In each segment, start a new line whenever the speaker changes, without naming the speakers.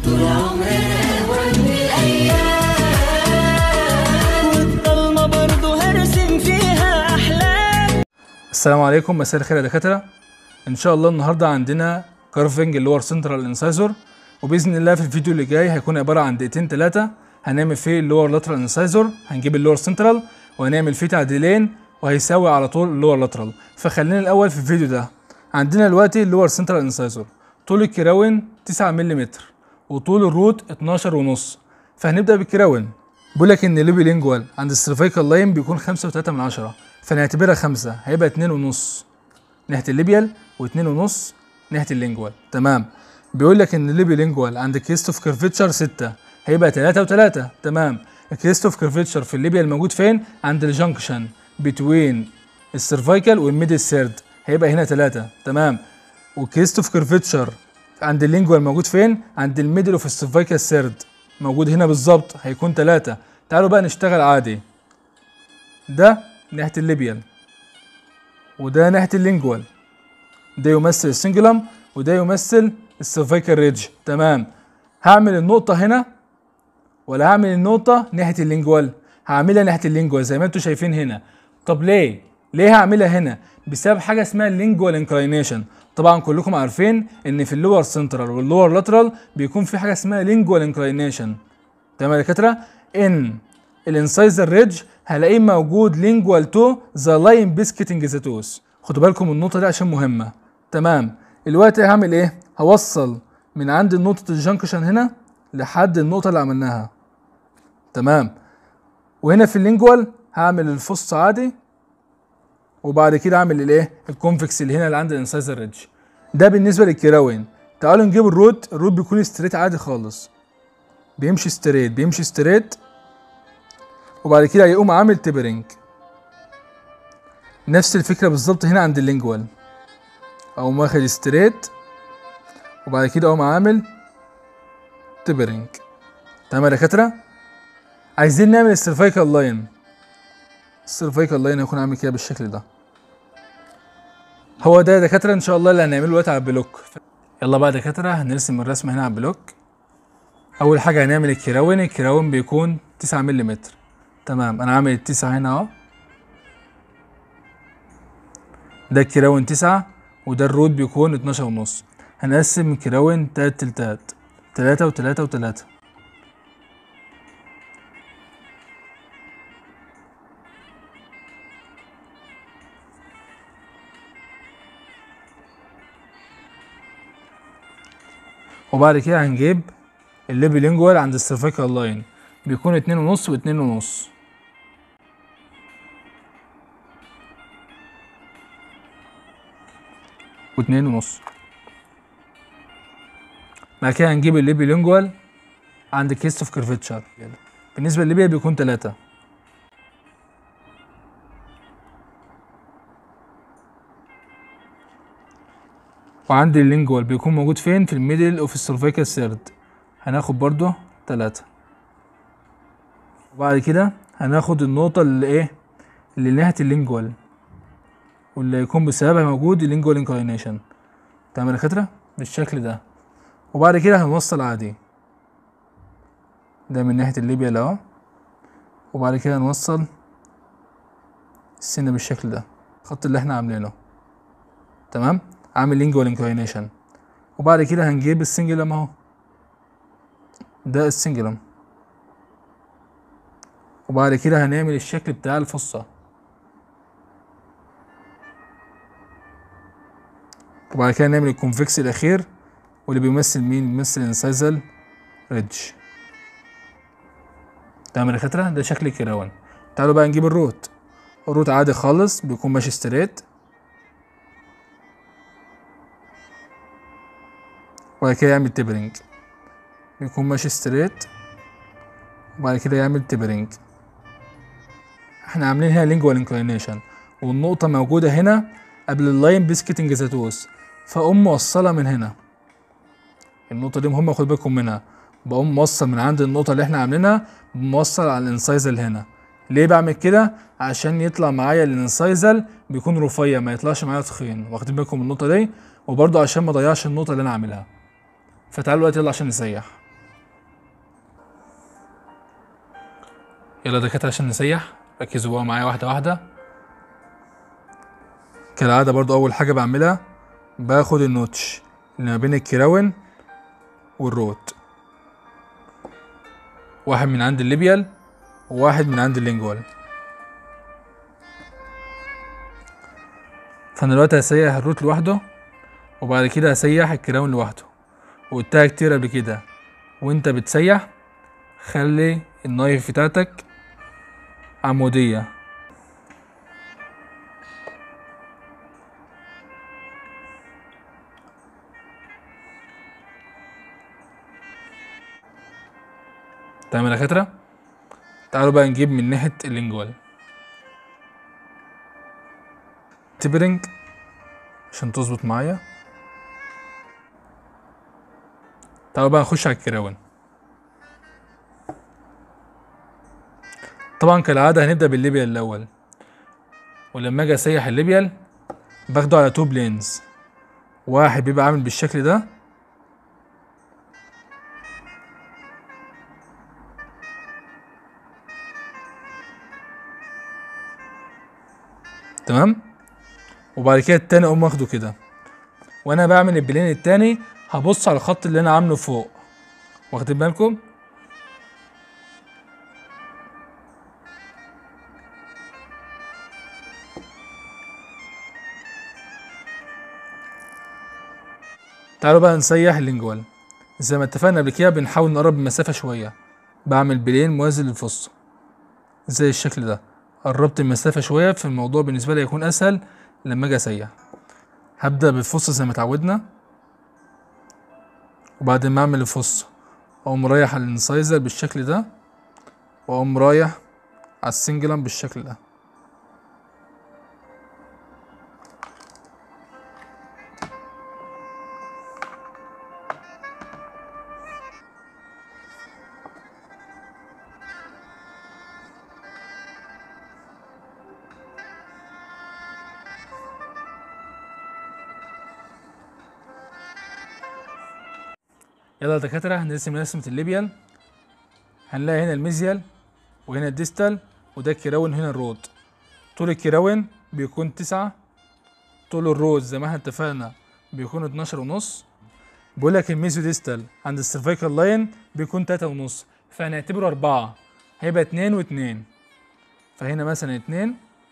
طول عمرنا نودي الأيام والضلمة برضو هرسم فيها أحلام
السلام عليكم مساء الخير يا دكاتره ان شاء الله النهارده عندنا كارفنج اللي هو سنترال انسايزور وباذن الله في الفيديو اللي جاي هيكون عباره عن دقيقتين ثلاثه هنعمل فيه اللور لاترال انسايزور هنجيب اللور سنترال وهنعمل فيه تعديلين وهيساوي على طول اللور لاترال فخلينا الاول في الفيديو ده عندنا دلوقتي اللور سنترال انسايزور طول الكراون 9 ملم وطول الروت 12 ونص فهنبدا بالكراون بيقول لك ان الليبي لينجوال عند السيرفيكال لاين بيكون 5.3 من عشرة فنعتبرها 5 هيبقى 2 ونص ناحيه الليبيال و2 ونص ناحيه اللينجوال تمام بيقول لك ان الليبي لينجوال عند كريستوف كيرفيتشر 6 هيبقى 3 و3 تمام الكريستوف كيرفيتشر في الليبيال موجود فين عند الجنكشن بتوين السيرفيكال والميدل سيرد هيبقى هنا 3 تمام وكريستوف كيرفيتشر عند اللينجوال موجود فين عند الميدل اوف السيرفيكال سيرد موجود هنا بالظبط هيكون 3 تعالوا بقى نشتغل عادي ده ناحيه الليبيال وده ناحيه اللينجوال ده يمثل السنجلم وده يمثل السيرفيكال ريدج تمام هعمل النقطه هنا ولا هعمل النقطه ناحيه اللينجوال هعملها ناحيه اللينجوال زي ما انتم شايفين هنا طب ليه ليه هعملها هنا بسبب حاجه اسمها اللينجوال انكلاينيشن طبعا كلكم عارفين ان في اللور سنترال واللور لاترال بيكون في حاجه اسمها لينجوال انكلاينيشن تمام يا دكاتره ان الانسايزر ريدج هلاقيه موجود لينجوال تو ذا لاين بيسكتنج ذا توس خدوا بالكم من النقطه دي عشان مهمه تمام دلوقتي هعمل ايه هوصل من عند نقطه الجنكشن هنا لحد النقطه اللي عملناها تمام وهنا في اللينجوال هعمل الفص عادي وبعد كده اعمل الايه الكونفكس اللي هنا اللي عند الانسايزر ريدج ده بالنسبه للكراوين تعالوا نجيب الروت الروت بيكون ستريت عادي خالص بيمشي ستريت بيمشي ستريت وبعد كده هيقوم عامل تبرنج نفس الفكره بالظبط هنا عند اللينجوال اقوم واخد ستريت وبعد كده اقوم عامل تبرنج تمام يا دكاتره عايزين نعمل السيرفيكال لاين السيرفيكال لاين هيكون عامل كده بالشكل ده هو ده يا دكاتره ان شاء الله اللي هنعمله دلوقتي على البلوك يلا بقى يا دكاتره هنرسم الرسمه هنا على البلوك اول حاجه هنعمل الكراون الكراون بيكون 9 ملم تمام انا عامل التسعة هنا اهو ده الكراون تسعة وده الرود بيكون اتناشر ونص هنقسم الكراون تلات تلتات تلاتة وتلاتة وتلاتة وبعد كده هنجيب الليبي لينجوال عند السيرفيكال لاين بيكون اتنين ونص واتنين ونص واتنين ونص بعد كده هنجيب الليبي لينجوال عند كيست اوف كيرفتشر بالنسبة لليبيا بيكون تلاتة وعندي اللينجوال بيكون موجود فين في الميدل اوف السيرفيكال سيرد هناخد برضو تلاتة وبعد كده هناخد النقطة اللي ايه اللي ناحية اللينجوال واللي يكون بسببها موجود اللينجوال انكلاينيشن تمام يا دكاترة بالشكل ده وبعد كده هنوصل عادي ده من ناحية الليبيا اهو وبعد كده هنوصل السن بالشكل ده الخط اللي احنا عاملينه تمام عامل لينجوال انكلاينيشن وبعد كده هنجيب السنجلم اهو ده السنجلم وبعد كده هنعمل الشكل بتاع الفصة وبعد كده نعمل الكونفكس الأخير واللي بيمثل مين بيمثل انسايزل ريدج تمام يا دكاترة ده شكل الكراون تعالوا بقى نجيب الروت الروت عادي خالص بيكون ماشي ستريت وبعد كده يعمل تبرنج بيكون ماشي ستريت وبعد كده يعمل تبرنج احنا عاملين هنا لينجوال انكلاينيشن والنقطة موجودة هنا قبل اللاين بيسكتنج زاتوس فأقوم موصلة من هنا النقطة دي مهمة خد بالكم منها بقوم موصل من عند النقطة اللي احنا عاملينها موصل على الانسايزل هنا ليه بعمل كده عشان يطلع معايا الانسايزل بيكون رفيع ما يطلعش معايا تخين واخدين بالكم من النقطة دي وبرضه عشان ما اضيعش النقطة اللي انا عاملها فتعالوا دلوقتي يلا عشان نسيح يلا يا دكاترة عشان نسيح ركزوا بقى معايا واحدة واحدة كالعادة برضو أول حاجة بعملها باخد النوتش اللي ما بين الكراون والروت واحد من عند الليبيال وواحد من عند اللينجوال فانا دلوقتي هسيح الروت لوحده وبعد كده هسيح الكراون لوحده وقلتها كتير قبل كده وانت بتسيح خلي النايف بتاعتك عمودية تمام يا دكاترة تعالوا بقى نجيب من ناحية اللينجوال تبرنج عشان تظبط معايا تعالوا بقى نخش على الكراون طبعا كالعادة هنبدأ بالليبيال الأول ولما أجي أسيح الليبيال باخده على تو بلينز واحد بيبقى عامل بالشكل ده تمام وبعد كده التاني اقوم واخده كده وانا بعمل البلين التاني هبص على الخط اللي انا عامله فوق واخدين بالكم تعالوا بقى نسيح اللينجوال زي ما اتفقنا قبل كده بنحاول نقرب المسافة شوية بعمل بلين موازي للفص زي الشكل ده قربت المسافة شوية فالموضوع بالنسبة لي هيكون أسهل لما أجي أسيح هبدأ بالفص زي ما اتعودنا وبعد ما أعمل الفص أقوم رايح على الانسايزر بالشكل ده وأقوم رايح على السنجلم بالشكل ده يلا يا دكاترة هنرسم رسمة الليبيال هنلاقي هنا الميزيال وهنا الديستال وده الكراون هنا الرود طول الكراون بيكون تسعة طول الرود زي ما احنا اتفقنا بيكون اتناشر ونص بيقول لك الميزيو ديستال عند السيرفيكال لاين بيكون تلاتة ونص فهنعتبره أربعة هيبقى اتنين واتنين فهنا مثلا اتنين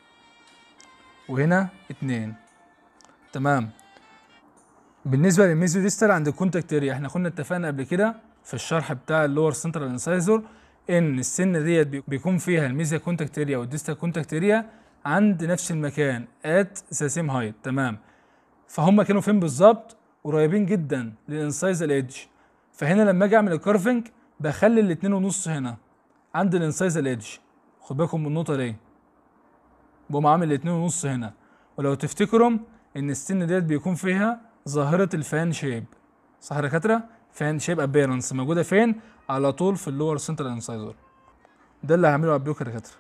وهنا اتنين تمام بالنسبه للميزيو ديستال عند الكونتاكت اريا احنا كنا اتفقنا قبل كده في الشرح بتاع اللور سنترال انسايزور ان السن ديت بي- بيكون فيها الميزيا كونتاكت اريا والديستال كونتاكت اريا عند نفس المكان ات ذا سيم هايت تمام فهم كانوا فين بالظبط قريبين جدا للانسايزال ايدج فهنا لما اجي اعمل الكارفنج بخلي الاتنين ونص هنا عند الانسايزال ايدج خد بالكم من النقطه دي بقوم عامل الاتنين ونص هنا ولو تفتكروا ان السن ديت بيكون فيها ظاهرة الفان شيب صح يا دكاترة؟ فان شيب ابيرنس موجودة فين؟ على طول في اللور سنترال انسايزر ده اللي هعمله على البلوك يا دكاترة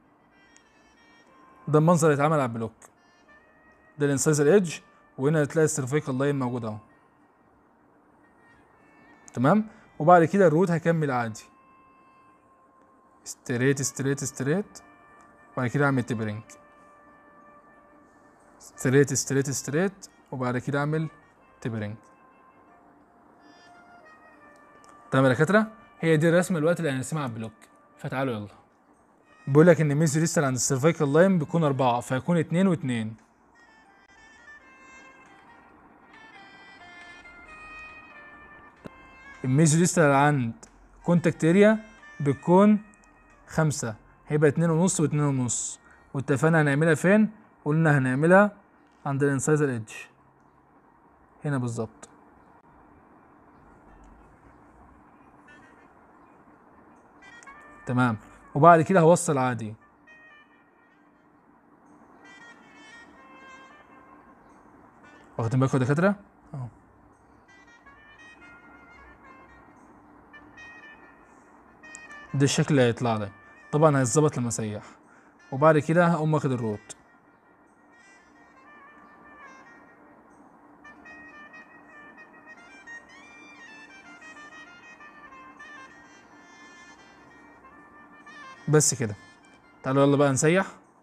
ده المنظر اللي اتعمل على البلوك ده الانسايزر ايدج وهنا تلاقي السيرفيكال لاين موجود اهو تمام وبعد كده الروت هكمل عادي ستريت ستريت ستريت وبعد كده اعمل تبرينج ستريت ستريت ستريت وبعد كده اعمل تبرينج تمام يا دكاتره هي دي الرسمه الوقت اللي هنرسمها على البلوك فتعالوا يلا بيقول لك ان ميزو ديستال عند السيرفيكال لاين بيكون أربعة فيكون اتنين واتنين الميزو ديستال عند كونتاكت اريا بتكون خمسة هيبقى اتنين ونص واتنين ونص واتفقنا هنعملها فين قلنا هنعملها عند الانسايزر ايدج هنا بالظبط تمام وبعد كده هوصل عادي واخدين بالكم يا دكاترة؟ اهو ده الشكل اللي هيطلع لي طبعا هيتظبط لما اسيح وبعد كده هقوم واخد الروت بس كده تعالوا يلا بقى نسيح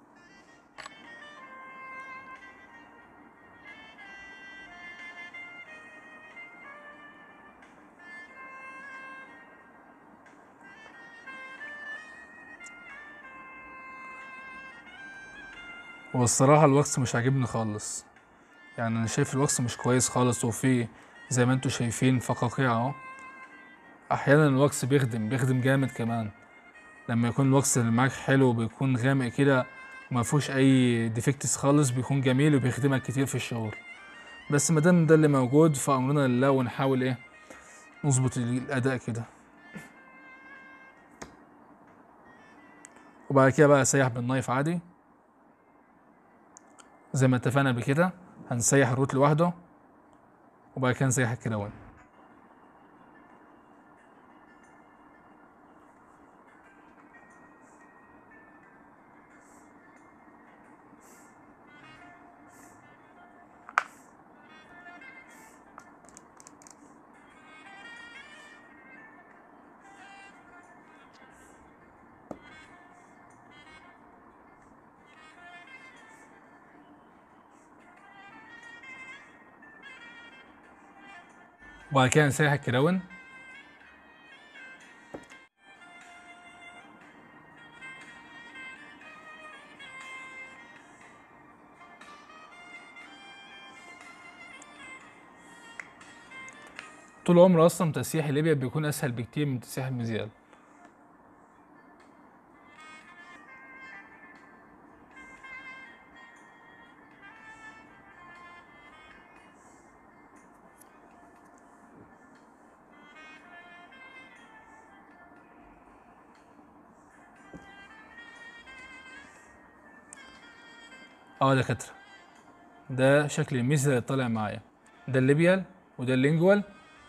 والصراحة الوكس مش عاجبني خالص يعني انا شايف الوكس مش كويس خالص وفي زي ما انتوا شايفين فقاقيع اهو احيانا الوكس بيخدم بيخدم جامد كمان لما يكون الوكس اللي معاك حلو بيكون غامق كده وما فيهوش اي ديفكتس خالص بيكون جميل وبيخدمك كتير في الشغل بس ما دام ده اللي موجود فامرنا لله ونحاول ايه نظبط الاداء كده وبعد كده بقى اسيح بالنايف عادي زي ما اتفقنا قبل كده هنسيح الروت لوحده وبعد كده نسيح الكراون وبعد كده نسيح الكراون طول عمر اصلا تسييح الابيض بيكون اسهل بكتير من تسييح المزيال اه يا دكاترة ده شكل الميز اللي طالع معايا ده الليبيال وده اللينجوال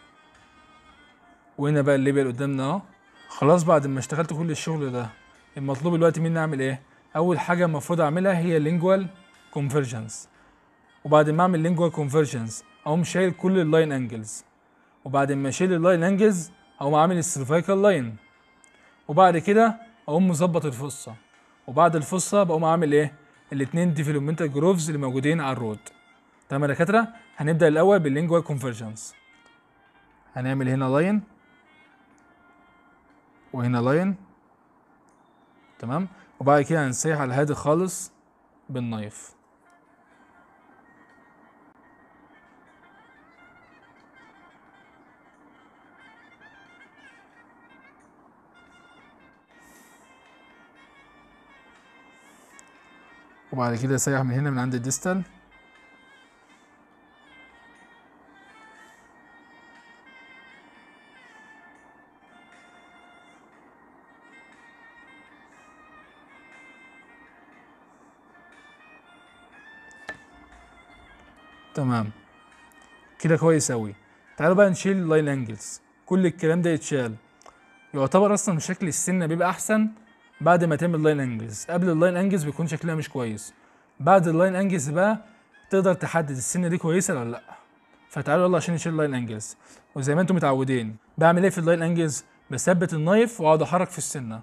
وهنا بقى الليبيال قدامنا اهو خلاص بعد ما اشتغلت كل الشغل ده المطلوب دلوقتي مني اعمل ايه اول حاجه المفروض اعملها هي لينجوال كونفرجنس وبعد ما اعمل لينجوال كونفرجنس اقوم شايل كل اللاين انجلز وبعد ما اشيل اللاين انجلز اقوم عامل السيرفايكال لاين وبعد كده اقوم مظبط الفصه وبعد الفصه بقوم عامل ايه الاتنين ديفلوبمنتال جروفز اللي موجودين على الرود تمام يا دكاتره هنبدا الاول باللينجوال كونفرجنس هنعمل هنا لاين وهنا لاين تمام وبعد كده هنسيح على الهادي خالص بالنايف وبعد كده سيح من هنا من عند الديستال تمام كده كويس اوي تعالوا بقى نشيل اللاين انجلز كل الكلام ده يتشال يعتبر اصلا شكل السنه بيبقى احسن بعد ما تعمل لاين انجلز قبل اللاين انجلز بيكون شكلها مش كويس بعد اللاين انجلز بقى تقدر تحدد السنه دي كويسه ولا لا فتعالوا يلا عشان نشيل اللاين انجلز وزي ما انتم متعودين بعمل ايه في اللاين انجلز بثبت النايف واقعد احرك في السنه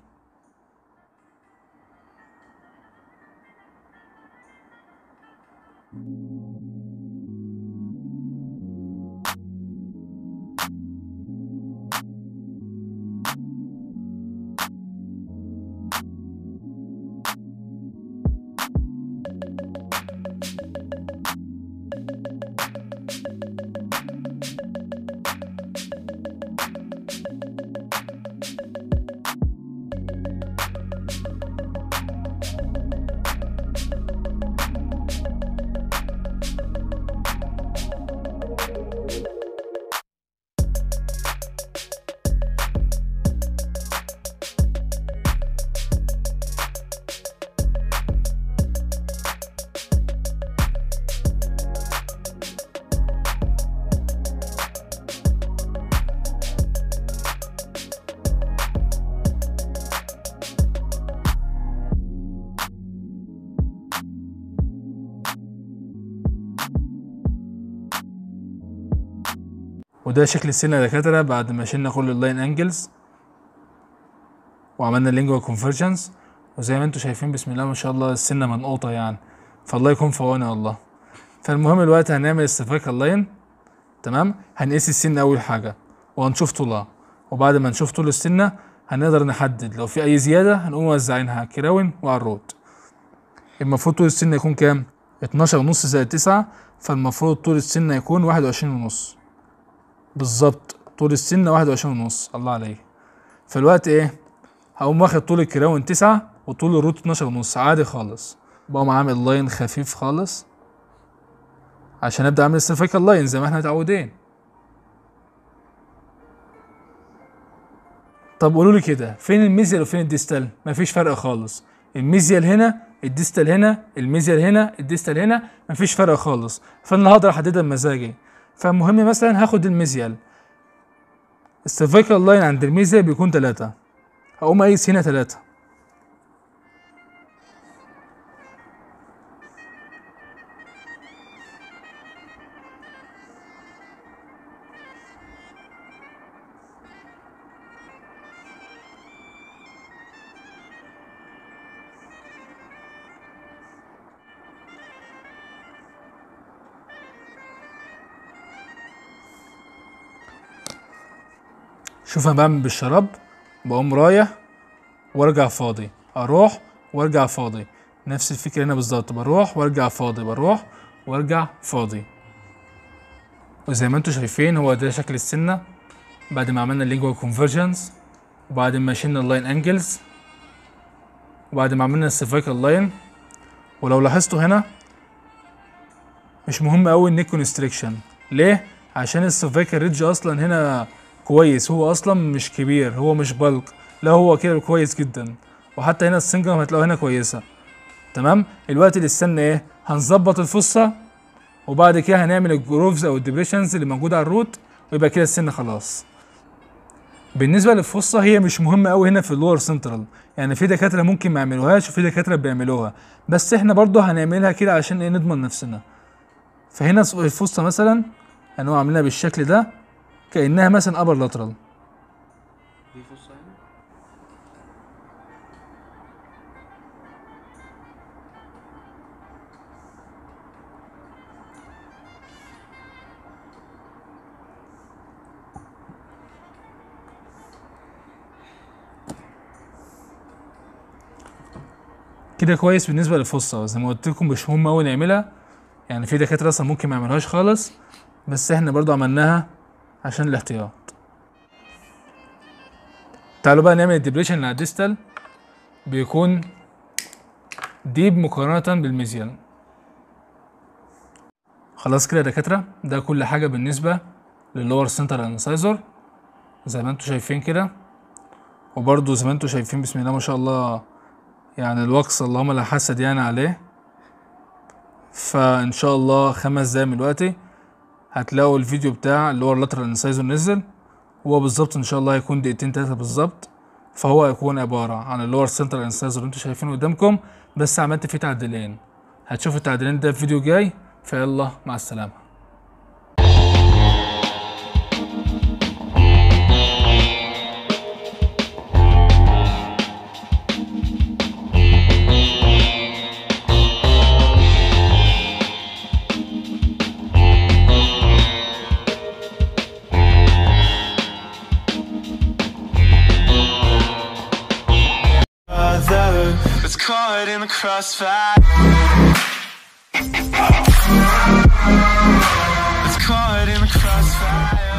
وده شكل السنه يا دكاتره بعد ما شلنا كل اللاين انجلز وعملنا اللينجوال كونفرجنس وزي ما انتم شايفين بسم الله ما شاء الله السنه منقوطه يعني فالله يكون في عوني والله فالمهم الوقت هنعمل السيرفيكال لاين تمام هنقيس السنه اول حاجه وهنشوف طولها وبعد ما نشوف طول السنه هنقدر نحدد لو في اي زياده هنقوم موزعينها على الكراون وعلى الرود المفروض طول السنه يكون كام 12 ونص زائد 9 فالمفروض طول السنه يكون 21 ونص بالظبط طول السنه 21 ونص الله عليك فالوقت ايه هقوم واخد طول الكراون 9 وطول الروت 12 ونص عادي خالص بقوم عامل لاين خفيف خالص عشان ابدا اعمل السيرفيكال لاين زي ما احنا متعودين طب قولوا لي كده فين الميزيال وفين الديستال مفيش فرق خالص الميزيال هنا الديستال هنا الميزيال هنا الديستال هنا مفيش فرق خالص فانا هقدر احددها بمزاجي فالمهم مثلا هاخد الميزيال السيرفيكال لاين عند الميزيال بيكون تلاتة هقوم اقيس هنا تلاتة شوف انا بعمل بالشراب بقوم رايح وارجع فاضي اروح وارجع فاضي نفس الفكره هنا بالظبط بروح وارجع فاضي بروح وارجع فاضي وزي ما انتم شايفين هو ده شكل السنه بعد ما عملنا اللينجوال كونفرجنس وبعد ما شلنا اللاين انجلز وبعد ما عملنا السيرفيكال لاين ولو لاحظتوا هنا مش مهم قوي النيك كونستريكشن ليه عشان السيرفيكال ريدج اصلا هنا كويس هو اصلا مش كبير هو مش بلق لا هو كده كويس جدا وحتى هنا السنجر هتلاقوها هنا كويسه تمام الوقت اللي استنى ايه هنظبط الفصه وبعد كده هنعمل الجروفز او الديبريشنز اللي موجوده على الروت ويبقى كده السن خلاص بالنسبه للفصه هي مش مهمه قوي هنا في اللور سنترال يعني في دكاتره ممكن ما يعملوهاش وفي دكاتره بيعملوها بس احنا برضو هنعملها كده عشان ايه نضمن نفسنا فهنا الفصه مثلا هنقوم عاملينها بالشكل ده كانها مثلا ابر لاترال
دي فصة هنا
كده كويس بالنسبه للفصه زي ما قلت لكم مش مهم قوي نعملها يعني في دكاتره اصلا ممكن ما يعملوهاش خالص بس احنا برضو عملناها عشان الاحتياط تعالوا بقى نعمل الديبريشن اللي على الديستال بيكون ديب مقارنة بالميزيال خلاص كده يا دكاترة ده كل حاجة بالنسبة للور سنتر انسايزر زي ما انتوا شايفين كده وبرضو زي ما انتوا شايفين بسم الله ما شاء الله يعني الوكس اللهم لا حسد يعني عليه فان شاء الله خمس دقايق من دلوقتي هتلاقوا الفيديو بتاع اللي هو اللاترال انسايزر نزل هو بالظبط ان شاء الله هيكون دقيقتين تلاتة بالظبط فهو هيكون عبارة عن اللور سنترال انسايزر اللي انتوا شايفينه قدامكم بس عملت فيه تعديلين هتشوفوا التعديلين ده في فيديو جاي فيلا مع السلامة
Brother was caught in the crossfire. Was caught in the crossfire.